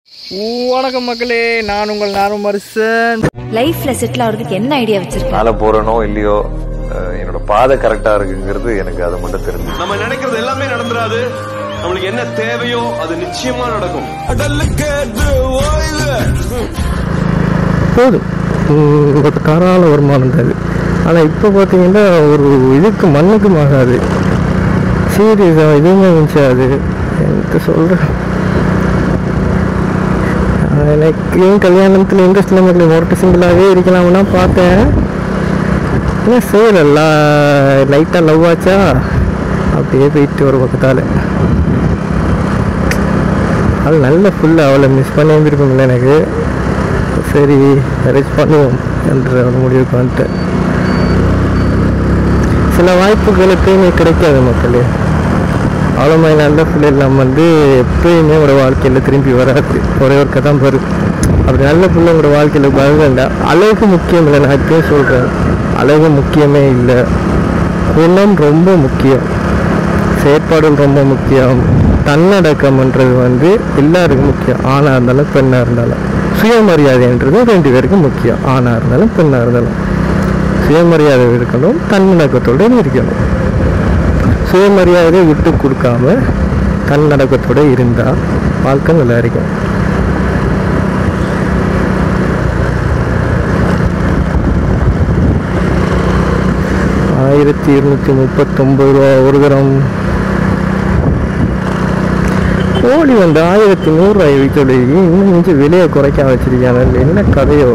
வணக்கம் மக்களே நான் உங்கள் நானும் மருசன் லைஃப்ல செட்டில் ஆகிறதுக்கு என்ன ஐடியா வச்சிருக்க மேல போறனோ இல்லையோ அஹ் என்னோட பாதை கரெக்டா இருக்குங்கிறது எனக்கு அது மட்டும் தெரிஞ்சு நம்ம நினைக்கிறது எல்லாமே நடந்துராது நம்மளுக்கு என்ன தேவையோ அது நிச்சயமா நடக்கும் போதும் உம், ஒரு தாராள வருமானம் தான் ஆனால் இப்போ பார்த்தீங்கன்னா ஒரு இதுக்கு மண்ணுக்கும் ஆகாது சீரியஸாக எதுவுமே மிஞ்சாது எனக்கு சொல்கிறேன் எனக்கு கல்யாணத்தில் இன்ட்ரெஸ்ட் இல்லாமல் ஒருட்டு சிங்கிளாகவே இருக்கலாம்னா பார்த்தேன் என்ன செய்யல லைட்டாக லவ் ஆச்சா அப்படியே போயிட்டு ஒரு பக்கத்தால் அது நல்ல ஃபுல்லாக அவளை மிஸ் பண்ணி இருந்திருக்கும்ல எனக்கு சரி மேரேஜ் பண்ணுவோம் என்ற ஒரு முடிவுக்கு வந்துட்டேன் சில வாய்ப்புகளுக்கு நீ கிடைக்காது மக்களே அவ்வளோ மாதிரி நல்ல பிள்ளை இல்லாமல் வந்து எப்பயுமே ஒரு வாழ்க்கையில் திரும்பி வராது ஒரே ஒரு கதை பாரு அப்படி நல்ல பிள்ளை உங்களோட வாழ்க்கையில் வருதுண்டா அழகு முக்கியம் இல்லை நான் இப்பயே சொல்கிறேன் அழகு முக்கியமே இல்லை குணம் ரொம்ப முக்கியம் செயற்பாடுகள் ரொம்ப முக்கியம் தன்னடக்கம்ன்றது வந்து எல்லாருக்கும் முக்கியம் ஆணாக இருந்தாலும் பெண்ணாக இருந்தாலும் சுயமரியாதைன்றது ரெண்டு பேருக்கும் முக்கியம் ஆணாக இருந்தாலும் பெண்ணாக இருந்தாலும் சுயமரியாதை இருக்கணும் தன்னடக்கத்தோடு இருக்கணும் சுயமரியாதையை விட்டு கொடுக்காம தன்னடக்கத்தோடு இருந்தால் வாழ்க்கை நல்லா இருக்கும் ஆயிரத்தி இருநூற்றி முப்பத்தொம்பது ரூபா ஒரு கிராம் கோழி வந்து ஆயிரத்தி நூறுரூவாய் விற்கொள்ளி இன்னும் கொஞ்சம் விலையை குறைக்க வச்சிருக்காங்க என்ன கதையோ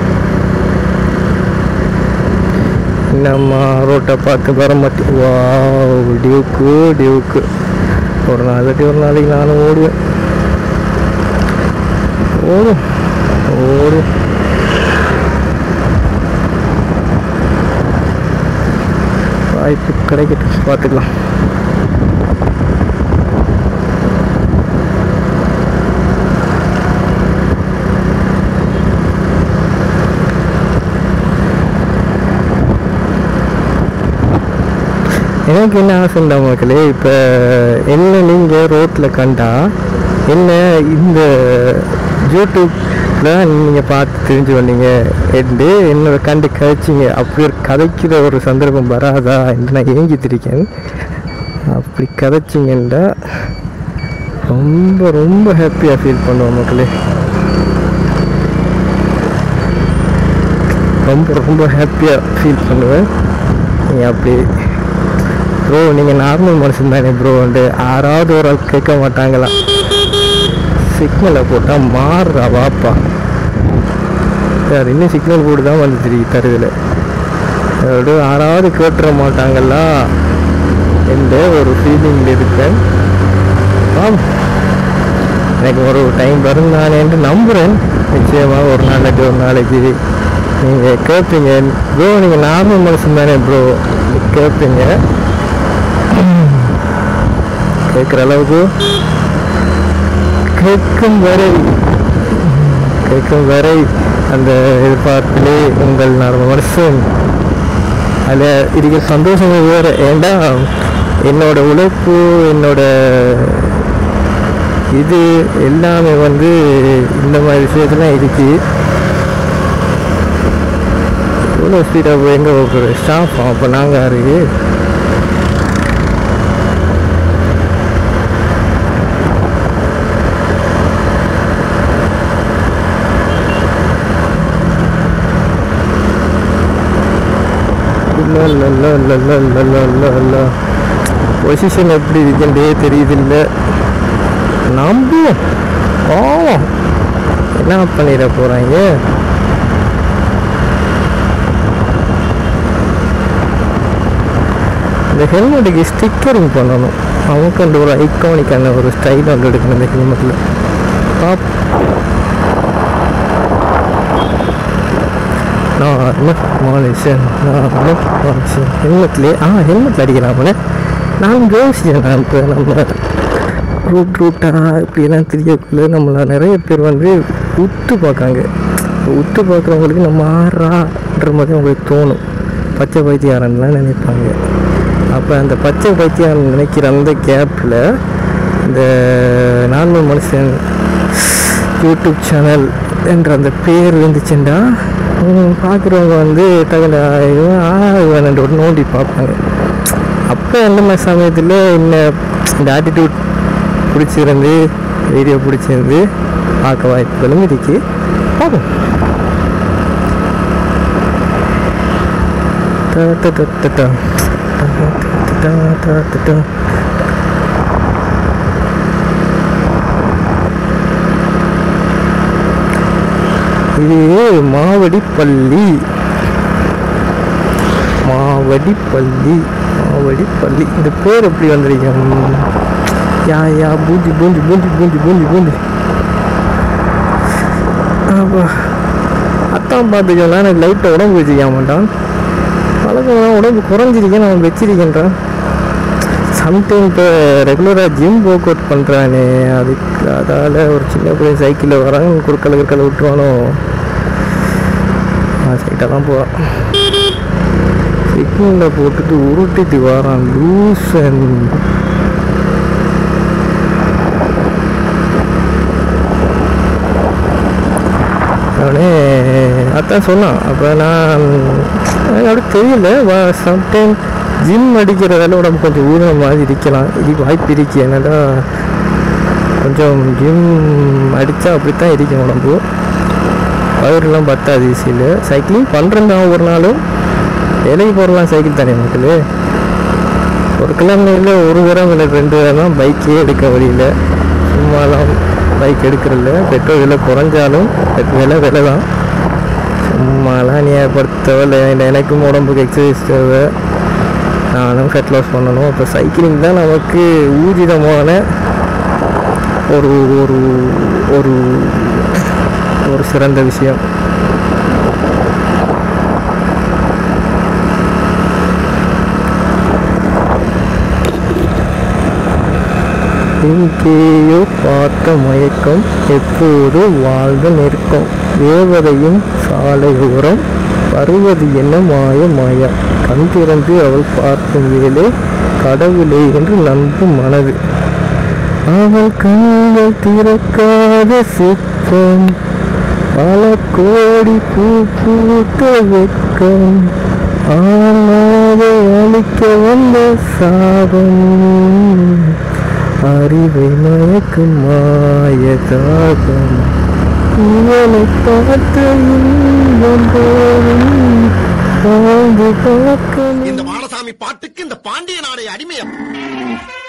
நம்ம ரோட்டை பார்த்து வர மாட்டேன் வா டியூக்கு டியூக்கு ஒரு நாளைக்கு ஒரு நாளைக்கு நானும் ஓடுவேன் ஓடும் ஓடும் வாய்ப்பு கிடைக்கட்டும் பார்த்துக்கலாம் எனக்கு என்ன ஆசைண்டா மக்களே இப்போ என்ன நீங்கள் ரோட்டில் கண்டா என்ன இந்த யூடியூப்பில் நீங்கள் பார்த்து தெரிஞ்சு வந்தீங்க என்று என்னோட கண்டு கதைச்சிங்க அப்படி ஒரு கதைக்கிற ஒரு சந்தர்ப்பம் வராதா என்று நான் ஏங்கித்திருக்கேன் அப்படி கதைச்சிங்கன்னா ரொம்ப ரொம்ப ஹாப்பியாக ஃபீல் பண்ணுவோம் மக்களே ரொம்ப ரொம்ப ஹாப்பியாக ஃபீல் பண்ணுவேன் நீங்கள் அப்படி ப்ரோ நீங்கள் நார்மல் மனுஷன் தானே ப்ரோ வந்து யாராவது ஒரு ஆள் கேட்க மாட்டாங்களா சிக்னலை போட்டால் மாறுறா வாப்பா சார் இன்னும் சிக்னல் போட்டு தான் வந்துச்சு தருதில் அதோட யாராவது கேட்டுற மாட்டாங்களா என்ற ஒரு ஃபீலிங்கில் இருக்கேன் ஆம் எனக்கு ஒரு டைம் வரும் நான் என்று நம்புகிறேன் நிச்சயமாக ஒரு நாளைக்கு ஒரு நாளைக்கு நீங்கள் கேட்பீங்க ப்ரோ நீங்கள் நார்மல் மனுஷன் தானே ப்ரோ கேட்பீங்க கேட்குற அளவுக்கு கேட்கும் வரை கேட்கும் வரை அந்த எதிர்பார்ப்பிலே உங்கள் நார்மல் மனுஷன் அதில் இருக்கிற சந்தோஷமே வேறு ஏண்டா என்னோட உழைப்பு என்னோட இது எல்லாமே வந்து இந்த மாதிரி விஷயத்துலாம் இருக்கு இவ்வளோ ஸ்பீடாக போய் எங்கே போகிற ஸ்டாஃப் அப்போ நாங்கள் யாருக்கு பொசிஷன் எப்படி இருக்குன்றே தெரியுதில்ல நம்புவோம் போவோம் என்ன பண்ணிட போகிறாங்க இந்த ஹெல்மெட்டுக்கு ஸ்டிக்கரிங் பண்ணணும் அவனுக்கு அந்த ஒரு ஐக்கானிக்கான ஒரு ஸ்டைல் வந்து எடுக்கணும் இந்த ஹெல்மெட்டில் பாப் நார்மல் மனுஷன் நார்மல் மனுஷன் ஹெல்மெட்லேயே ஆ ஹெல்மெட்டில் அடிக்கிறாங்களே நான் யோசிச்சேன் நான் இப்போ நம்ம ரூட் ரூட்டாக இப்படியெல்லாம் தெரியக்குள்ள நம்மளை நிறைய பேர் வந்து உத்து பார்க்காங்க உத்து பார்க்குறவங்களுக்கு நம்ம ஆறான்ற மாதிரி அவங்களுக்கு தோணும் பச்சை பைத்தியாரன்லாம் நினைப்பாங்க அப்போ அந்த பச்சை பைத்தியாரன் நினைக்கிற அந்த கேப்பில் இந்த நார்மல் மனுஷன் யூடியூப் சேனல் என்ற அந்த பேர் இருந்துச்சுண்டா பார்க்குறவங்க வந்து டக்குனு இவன் ஆ இவன் ஒரு நோண்டி பார்ப்பாங்க அப்போ எந்த மாதிரி சமயத்தில் இந்த இந்த ஆட்டிடியூட் பிடிச்சிருந்து வீடியோ பிடிச்சிருந்து பார்க்க வாய்ப்புகளும் இருக்கு பார்ப்போம் Ta ta ta ta ta. Ta ta ta ta ta. இது மாவடிப்பள்ளி மாவடிப்பள்ளி மாவடிப்பள்ளி இந்த பேர் எப்படி வந்திருக்கேன் யா யா பூஞ்சி பூஞ்சி பூஞ்சி பூஞ்சி பூஞ்சி பூஞ்சி அப்பா அத்தான் பார்த்துக்கலாம் எனக்கு லைட்டாக உடம்பு வச்சுக்க மாட்டான் பழக்கம் உடம்பு குறைஞ்சிருக்கேன் அவன் வச்சிருக்கின்றான் சம்டைம் இப்போ ரெகுலராக ஜிம் ஒர்க் அவுட் பண்ணுறானே அதுக்கு அதால் ஒரு சின்ன பையன் சைக்கிளில் வரான் குறுக்கல குறுக்கல விட்டுருவானோ சைட்டாக தான் போகிறான் சிக்னலில் போட்டுட்டு உருட்டிட்டு வரான் லூசன் அவனே அதான் சொன்னான் அப்போ நான் எனக்கு அப்படி தெரியல சம்டைம் ஜிம் அடிக்கிறதால உடம்பு கொஞ்சம் ஊதுன மாதிரி இருக்கலாம் இது வாய்ப்பு இருக்கு என்னடா கொஞ்சம் ஜிம் அடித்தா அப்படித்தான் இருக்கும் உடம்பு பவர்லாம் பத்தாது ஈஸியில் சைக்கிளிங் பண்ணுறேன் தான் ஒவ்வொரு நாளும் வேலைக்கு போகிறலாம் சைக்கிள் தானே மக்களே ஒரு கிலோமீட்டரில் ஒரு தரம் இல்லை ரெண்டு தரம் தான் பைக்கே எடுக்க வழியில் சும்மாலாம் பைக் எடுக்கிறதில்ல பெட்ரோல் விலை குறைஞ்சாலும் பெட் விலை விலை தான் சும்மாலாம் ஞாபகப்படுத்தவில்லை எனக்கும் உடம்புக்கு எக்ஸசைஸ் தேவை நானும் ஃபெட் லாஸ் பண்ணணும் இப்போ சைக்கிளிங் தான் நமக்கு ஊர்ஜிதமான ஒரு ஒரு ஒரு ஒரு சிறந்த விஷயம் எங்கேயோ பார்த்த மயக்கம் எப்போது வாழ்ந்து நிற்கும் தேவதையும் சாலை ஓரம் வருவது என்ன மாய மாயா கண் திறந்து அவள் பார்க்கும் வேலை கடவுளே என்று நம்பும் மனது அவள் கண்கள் திறக்காத சிற்பம் பல கோடி பூ பூத்த வெக்கம் ஆனாதை அழிக்க வந்த சாபம் அறிவை மயக்கும் மாயதாகம் இவனை பார்த்த இன்பம் போலும் வாழ்ந்து பார்க்க இந்த மாடசாமி பாட்டுக்கு இந்த பாண்டிய நாடைய அடிமையம்